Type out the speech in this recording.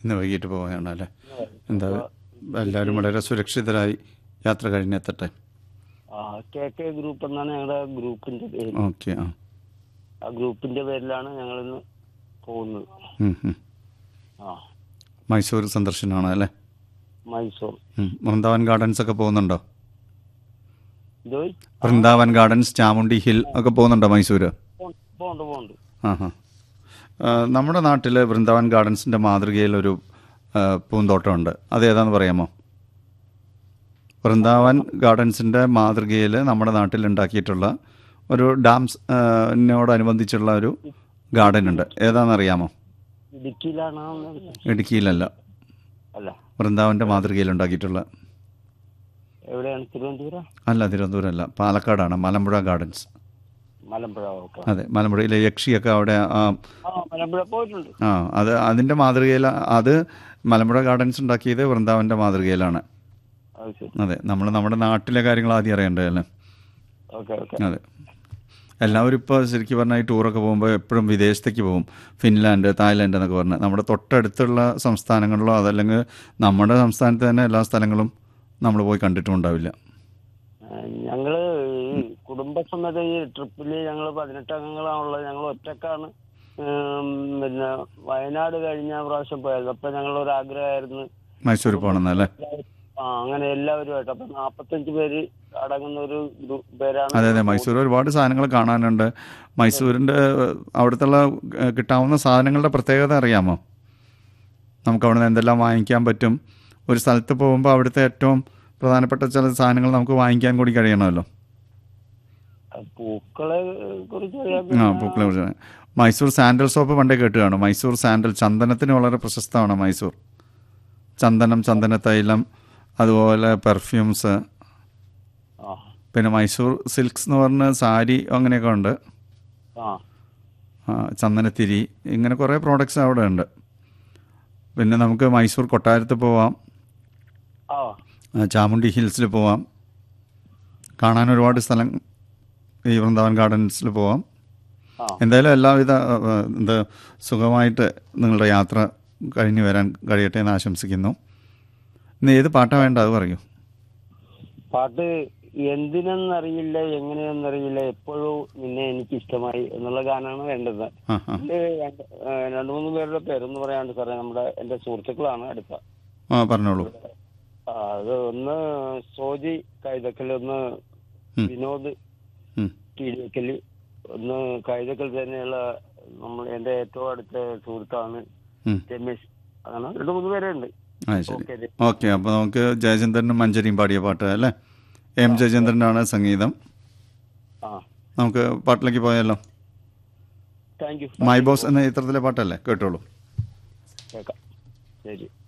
ഇന്ന് വൈകിട്ട് പോവുകയാണ് അല്ലേ എന്താ എല്ലാവരും വളരെ സുരക്ഷിതരായി യാത്ര കഴിഞ്ഞെത്തട്ടെ ആ കെ കെ ഗ്രൂപ്പ് എന്നാണ് ഞങ്ങളുടെ ഗ്രൂപ്പിന്റെ പേര് ഓക്കെ ആ ആ ഗ്രൂപ്പിന്റെ പേരിലാണ് ഞങ്ങൾ ഇന്ന് പോകുന്നത് ഉം, ഉം. ആ മൈസൂർ സന്ദർശനമാണ് അല്ലേ മൈസൂർ ഉം. വൃന്ദാവൻ ഗാർഡൻസ് ഒക്കെ പോകുന്നുണ്ടോ ജോയ് വൃന്ദാവൻ ഗാർഡൻസ് ചാമുണ്ടി ഹിൽ ഒക്കെ പോകുന്നുണ്ടോ മൈസൂർ പോണ്ട് പോണ്ട് ആ ഹാ നമ്മുടെ നാട്ടിൽ വൃന്ദാവൻ ഗാർഡൻസിൻ്റെ മാതൃകയിലൊരു ആ, പൂന്തോട്ടമുണ്ട് അത് ഏതാന്ന് പറയാമോ വൃന്ദാവൻ ഗാർഡൻസിൻ്റെ മാതൃകയിൽ നമ്മുടെ നാട്ടിൽ ഉണ്ടാക്കിയിട്ടുള്ള ഒരു ഡാംസ് ആ, നോടനുബന്ധിച്ചുള്ള ഒരു ഗാർഡൻ ഉണ്ട് ഏതാണെന്നറിയാമോ ഇടുക്കിയിലാണ് ഇടുക്കിയിലല്ല അല്ല വൃന്ദാവൻ്റെ മാതൃകയിൽ ഉണ്ടാക്കിയിട്ടുള്ള എവിടെയാണ് തിരുവനന്തപുരം അല്ല തിരുവനന്തപുരം അല്ല പാലക്കാടാണ് മലമ്പുഴ ഗാർഡൻസ് മലമ്പുഴ ഓക്കെ അതെ മലമ്പുഴയിലെ യക്ഷിയൊക്കെ അവിടെ ആ ആ മലമ്പുഴ പോയിട്ടുണ്ട് ആ അത് അതിൻ്റെ മാതൃകയിൽ അത് മലമ്പുഴ ഗാർഡൻസ് ഉണ്ടാക്കിയത് വൃന്ദാവൻ്റെ മാതൃകയിലാണ് അത് ശരി അതെ നമ്മൾ നമ്മുടെ നാട്ടിലെ കാര്യങ്ങൾ ആദ്യം അറിയണ്ടേ അല്ലേ ഓക്കെ ഓക്കെ അതെ എല്ലാവരും ഇപ്പോൾ ശരിക്കും പറഞ്ഞാൽ ഈ ടൂറൊക്കെ പോകുമ്പോൾ എപ്പോഴും വിദേശത്തേക്ക് പോകും ഫിൻലാൻഡ് തായ്ലാൻഡ് എന്നൊക്കെ പറഞ്ഞ് നമ്മുടെ തൊട്ടടുത്തുള്ള സംസ്ഥാനങ്ങളിലോ അതല്ലെങ്കിൽ നമ്മുടെ സംസ്ഥാനത്ത് തന്നെ എല്ലാ സ്ഥലങ്ങളും നമ്മൾ പോയി കണ്ടിട്ടുണ്ടാവില്ല ഞങ്ങള് ഈ കുടുംബസമേത ഈ ട്രിപ്പില് ഞങ്ങൾ പതിനെട്ട് അംഗങ്ങളാണുള്ളത് ഞങ്ങൾ ഒറ്റക്കാണ് ഉം, പിന്നെ വയനാട് കഴിഞ്ഞ പ്രാവശ്യം പോയത് അപ്പൊ ഞങ്ങളൊരു ആഗ്രഹമായിരുന്നു മൈസൂർ പോകണമെന്ന് അല്ലേ ആ അങ്ങനെ എല്ലാവരുമായിട്ട് അപ്പൊ നാപ്പത്തഞ്ച് പേര് അടങ്ങുന്ന ഒരു ഗ്രൂപ്പ് പേരാണ് അതെ അതെ മൈസൂർ ഒരുപാട് സാധനങ്ങൾ കാണാനുണ്ട് മൈസൂരിൻ്റെ അവിടുത്തെ കിട്ടാവുന്ന സാധനങ്ങളുടെ പ്രത്യേകത അറിയാമോ നമുക്ക് അവിടെ നിന്ന് എന്തെല്ലാം വാങ്ങിക്കാൻ പറ്റും ഒരു സ്ഥലത്ത് പോകുമ്പോൾ അവിടുത്തെ ഏറ്റവും പ്രധാനപ്പെട്ട ചില സാധനങ്ങൾ നമുക്ക് വാങ്ങിക്കാൻ കൂടി കഴിയണമല്ലോ പൂക്കളെ കുറിച്ച് അറിയാൻ ആ പിന്നെ പൂക്കളെ കുറിച്ച് മൈസൂർ സാൻഡൽ സോപ്പ് പണ്ടേ കേട്ട് കാണും മൈസൂർ സാൻഡൽ ചന്ദനത്തിന് വളരെ പ്രശസ്തമാണ് മൈസൂർ ചന്ദനം ചന്ദന തൈലം അതുപോലെ പെർഫ്യൂംസ് ആ പിന്നെ മൈസൂർ സിൽക്സ് എന്ന് പറഞ്ഞ സാരി അങ്ങനെയൊക്കെ ഉണ്ട് ആ ആ, ചന്ദനത്തിരി ഇങ്ങനെ കുറേ പ്രോഡക്റ്റ്സ് അവിടെ ഉണ്ട് പിന്നെ നമുക്ക് മൈസൂർ കൊട്ടാരത്ത് പോവാം ആ ആ, ചാമുണ്ടി ഹിൽസിൽ പോവാം കാണാൻ ഒരുപാട് സ്ഥലം ഈ വൃന്ദാവൻ ഗാർഡൻസിൽ പോവാം ആ എന്തായാലും എല്ലാവിധ ആ, ആ, എന്താ സുഖമായിട്ട് നിങ്ങളുടെ യാത്ര കഴിഞ്ഞു വരാൻ കഴിയട്ടെ എന്ന് ആശംസിക്കുന്നു ഇന്ന് ഏത് പാട്ടാണ് വേണ്ട അത് പറയൂ പാട്ട് എന്തിനെന്നറിയില്ല എങ്ങനെയെന്നറിയില്ല എപ്പോഴും നിന്നെ എനിക്ക് ഇഷ്ടമായി എന്നുള്ള ഗാനമാണ് വേണ്ടത് ആ ആ ഇതില് രണ്ട് ഏ, രണ്ട് മൂന്ന് പേരുടെ പേരൊന്ന് പറയാണ്ട് സാറേ നമ്മുടെ എന്റെ സുഹൃത്തുക്കളാണ് അടുത്ത ആ പറഞ്ഞോളൂ ആ, അത് ഒന്ന് സോജി കൈതക്കൽ ഒന്ന് ഉം. വിനോദ് ഉം. കീഴക്കല് ഒന്ന് കൈതക്കൽ തന്നെയുള്ള നമ്മൾ എന്റെ ഏറ്റവും അടുത്ത സുഹൃത്താണ് ഉം. രമേശ് അങ്ങനെ രണ്ട് മൂന്ന് പേരുണ്ട് ആ ശരി ഓക്കെ ഓക്കെ അപ്പോൾ നമുക്ക് ജയചന്ദ്രനും മഞ്ചരിയും പാടിയ പാട്ട് അല്ലേ എം ജയചന്ദ്രനാണ് സംഗീതം ആ നമുക്ക് പാട്ടിലേക്ക് പോയാലോ താങ്ക് യു മൈ ബോസ് എന്ന ചിത്രത്തിലെ പാട്ടല്ലേ കേട്ടോളൂ കേൾക്കാം ശരി